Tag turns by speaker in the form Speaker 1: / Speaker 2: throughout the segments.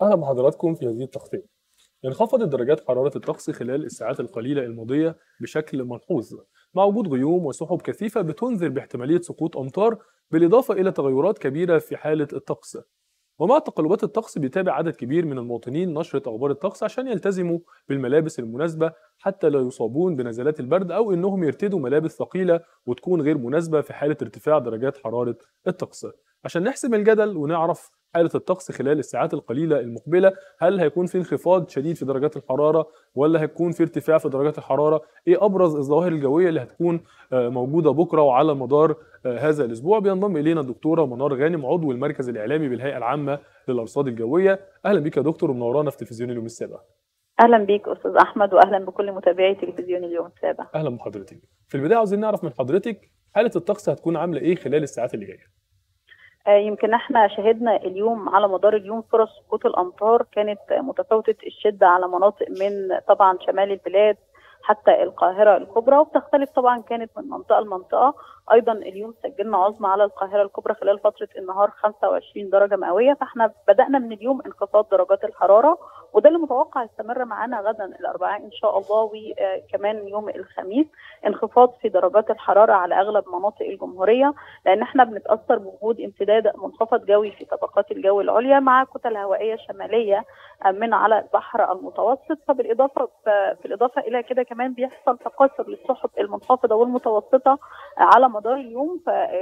Speaker 1: أهلا بحضراتكم في هذه التغطية. انخفضت درجات حرارة الطقس خلال الساعات القليلة الماضية بشكل ملحوظ مع وجود غيوم وسحب كثيفة بتنذر باحتمالية سقوط أمطار بالإضافة إلى تغيرات كبيرة في حالة الطقس. ومع تقلبات الطقس بيتابع عدد كبير من المواطنين نشرة أخبار الطقس عشان يلتزموا بالملابس المناسبة حتى لا يصابون بنزلات البرد أو إنهم يرتدوا ملابس ثقيلة وتكون غير مناسبة في حالة ارتفاع درجات حرارة الطقس. عشان نحسم الجدل ونعرف حالة الطقس خلال الساعات القليلة المقبلة هل هيكون في انخفاض شديد في درجات الحرارة ولا هيكون في ارتفاع في درجات الحرارة ايه ابرز الظواهر الجوية اللي هتكون آه، موجودة بكرة وعلى مدار آه، هذا الاسبوع بينضم الينا الدكتورة منار غانم عضو المركز الاعلامي بالهيئة العامة للارصاد الجوية اهلا بيك يا دكتور ومنورانا في تلفزيون اليوم السابع
Speaker 2: اهلا بيك استاذ احمد واهلا بكل متابعي تلفزيون اليوم السابع
Speaker 1: اهلا بحضرتك في البداية عاوزين نعرف من حضرتك حالة الطقس هتكون عاملة ايه خلال الساعات اللي جاية
Speaker 2: آه، يمكن احنا شهدنا اليوم على مدار اليوم فرص سقوط الامطار كانت متفاوته الشده على مناطق من طبعا شمال البلاد حتى القاهرة الكبرى وبتختلف طبعا كانت من منطقة لمنطقة أيضا اليوم سجلنا عظمى على القاهرة الكبرى خلال فترة النهار 25 درجة مئوية فاحنا بدأنا من اليوم انخفاض درجات الحرارة وده اللي متوقع يستمر معانا غدا الأربعاء إن شاء الله وكمان يوم الخميس انخفاض في درجات الحرارة على أغلب مناطق الجمهورية لأن احنا بنتأثر بوجود امتداد منخفض جوي في طبقات الجو العليا مع كتل هوائية شمالية من على البحر المتوسط فبالإضافة بالإضافة إلى كده كمان بيحصل تكاثر للسحب المنخفضة والمتوسطة على مدار اليوم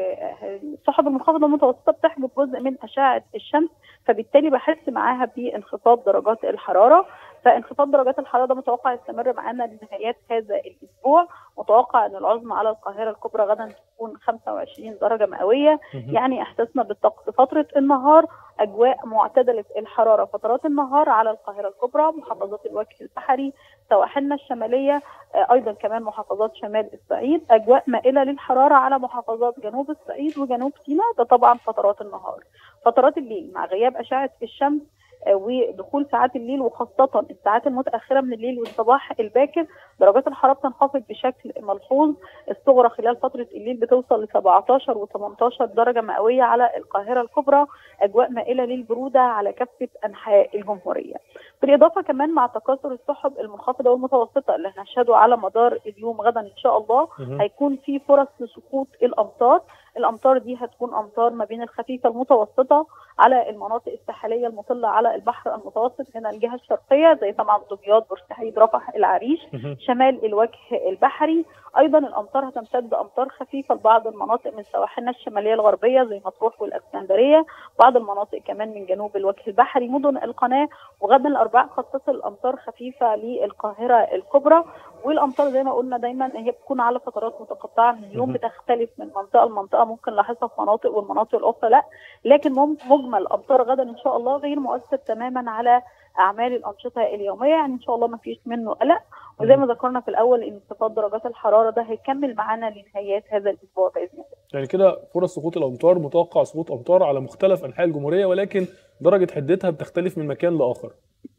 Speaker 2: فالسحب المنخفضة والمتوسطة بتحجب جزء من أشعة الشمس فبالتالي بحس معاها بانخفاض درجات الحرارة فانخفاض درجات الحراره ده متوقع يستمر معانا لنهايات هذا الاسبوع متوقع ان العظمى على القاهره الكبرى غدا تكون 25 درجه مئويه يعني احساسنا بالطقس فتره النهار اجواء معتدله الحراره فترات النهار على القاهره الكبرى محافظات الوجه البحري سواحلنا الشماليه ايضا كمان محافظات شمال الصعيد اجواء مائله للحراره على محافظات جنوب الصعيد وجنوب سيناء ده طبعا فترات النهار فترات الليل مع غياب اشعه الشمس ودخول ساعات الليل وخاصة الساعات المتأخرة من الليل والصباح الباكر درجات الحرارة بتنخفض بشكل ملحوظ الصغرى خلال فترة الليل بتوصل ل 17 و18 درجة مئوية على القاهرة الكبرى أجواء مائلة للبرودة على كافة أنحاء الجمهورية بالإضافة كمان مع تكاثر السحب المنخفضة والمتوسطة اللي هنشهده على مدار اليوم غدا إن شاء الله هيكون في فرص لسقوط الأمطار الامطار دي هتكون امطار ما بين الخفيفه المتوسطه على المناطق الساحليه المطله على البحر المتوسط هنا الجهه الشرقيه زي طبعا دمياط بورسعيد رفح العريش شمال الوجه البحري ايضا الامطار هتمتد امطار خفيفه لبعض المناطق من سواحلنا الشماليه الغربيه زي مطروح والاسكندريه بعض المناطق كمان من جنوب الوجه البحري مدن القناه وغدا الاربعاء قد تصل الامطار خفيفه للقاهره الكبرى والامطار زي ما قلنا دايما هي بتكون على فترات متقطعه من اليوم بتختلف من منطقه لمنطقه ممكن نلاحظها في مناطق والمناطق الاخرى لا لكن مجمل امطار غدا ان شاء الله غير مؤثر تماما على اعمال الانشطه اليوميه يعني ان شاء الله ما فيش منه قلق وزي ما ذكرنا في الاول ان انخفاض درجات الحراره ده هيكمل معانا لنهايات هذا الاسبوع باذن الله.
Speaker 1: يعني كده فرص سقوط الامطار متوقع سقوط امطار على مختلف انحاء الجمهوريه ولكن درجه حدتها بتختلف من مكان لاخر.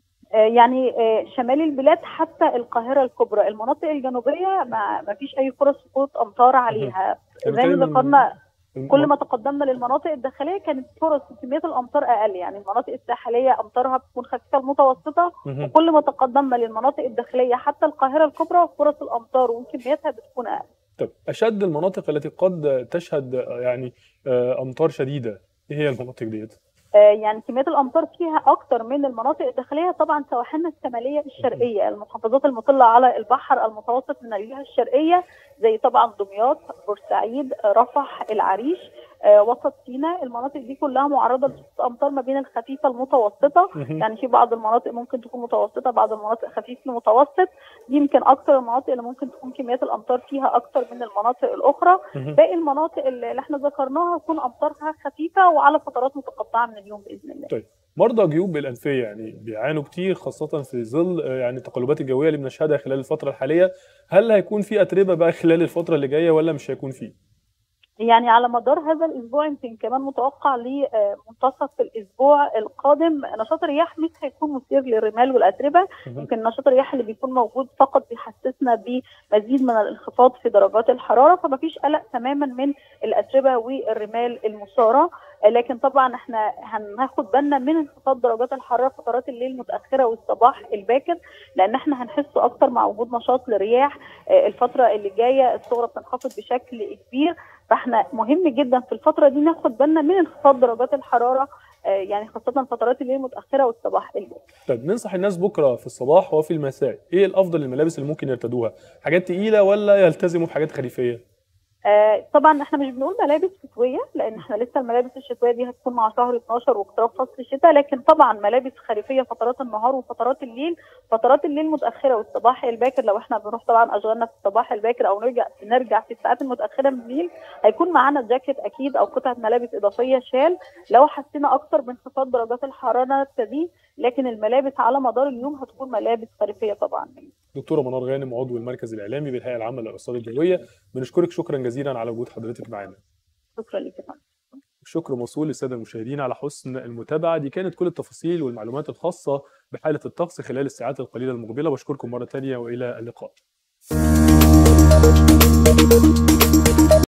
Speaker 2: يعني شمال البلاد حتى القاهرة الكبرى المناطق الجنوبية ما فيش أي فرص سقوط أمطار عليها زي ما ذكرنا كل ما تقدمنا للمناطق الداخليه كانت فرص كميه الامطار اقل يعني المناطق الساحليه امطارها بتكون خفيفه المتوسطه وكل ما تقدمنا للمناطق الداخليه حتى القاهره الكبرى فرص الامطار وكمياتها بتكون اقل.
Speaker 1: طب اشد المناطق التي قد تشهد يعني امطار شديده ايه هي المناطق ديت؟
Speaker 2: يعني كميات الامطار فيها اكتر من المناطق الداخليه طبعا سواحلنا الشماليه الشرقيه المحافظات المطله على البحر المتوسط من الجهه الشرقيه زي طبعا دمياط بورسعيد رفح العريش آه وسط سيناء المناطق دي كلها معرضه لسقوط امطار ما بين الخفيفه المتوسطه يعني في بعض المناطق ممكن تكون متوسطه بعض المناطق خفيف لمتوسط دي يمكن اكتر المناطق اللي ممكن تكون كميات الامطار فيها اكتر من المناطق الاخرى باقي المناطق اللي احنا ذكرناها تكون امطارها خفيفه وعلى فترات متقطعه من اليوم باذن الله
Speaker 1: طيب مرضى جيوب الانفيه يعني بيعانوا كتير خاصه في ظل يعني التقلبات الجويه اللي بنشهدها خلال الفتره الحاليه هل هيكون في اتربه بقى خلال الفتره اللي جايه ولا مش هيكون فيه
Speaker 2: يعني على مدار هذا الاسبوع يمكن كمان متوقع لمنتصف الاسبوع القادم نشاط الرياح مش هيكون مثير للرمال والاتربه يمكن نشاط الرياح اللي بيكون موجود فقط بيحسسنا بمزيد من الانخفاض في درجات الحراره فما فيش قلق تماما من الاتربه والرمال المثاره لكن طبعا احنا هناخد بالنا من انخفاض درجات الحراره فترات الليل المتاخره والصباح الباكر لان احنا هنحس اكتر مع وجود نشاط لرياح الفتره اللي جايه الصغرى بتنخفض بشكل كبير فاحنا مهم جدا في الفتره دي ناخد بالنا من انخفاض درجات الحراره يعني خاصه فترات الليل المتاخره والصباح الباكر.
Speaker 1: طيب ننصح الناس بكره في الصباح وفي المساء ايه الافضل الملابس اللي ممكن يرتدوها؟ حاجات تقيله ولا يلتزموا بحاجات خريفيه؟
Speaker 2: آه طبعا احنا مش بنقول ملابس شتويه لان احنا لسه الملابس الشتويه دي هتكون مع شهر 12 واقتراب فصل الشتاء لكن طبعا ملابس خريفيه فترات النهار وفترات الليل فترات الليل المتاخره والصباح الباكر لو احنا بنروح طبعا اشغالنا في الصباح الباكر او نرجع نرجع في الساعات المتاخره من الليل هيكون معانا جاكيت اكيد او قطعه ملابس اضافيه شال لو حسينا اكتر بانخفاض درجات الحراره دي لكن الملابس على مدار اليوم هتكون ملابس خريفيه طبعا
Speaker 1: دكتوره منار غانم عضو المركز الاعلامي بالهيئه العامه للارصاد الجويه بنشكرك شكرا جزيلا على وجود حضرتك معانا
Speaker 2: شكرا لك
Speaker 1: الشكر موصول للساده المشاهدين على حسن المتابعه دي كانت كل التفاصيل والمعلومات الخاصه بحاله الطقس خلال الساعات القليله المقبله بشكركم مره ثانيه والى اللقاء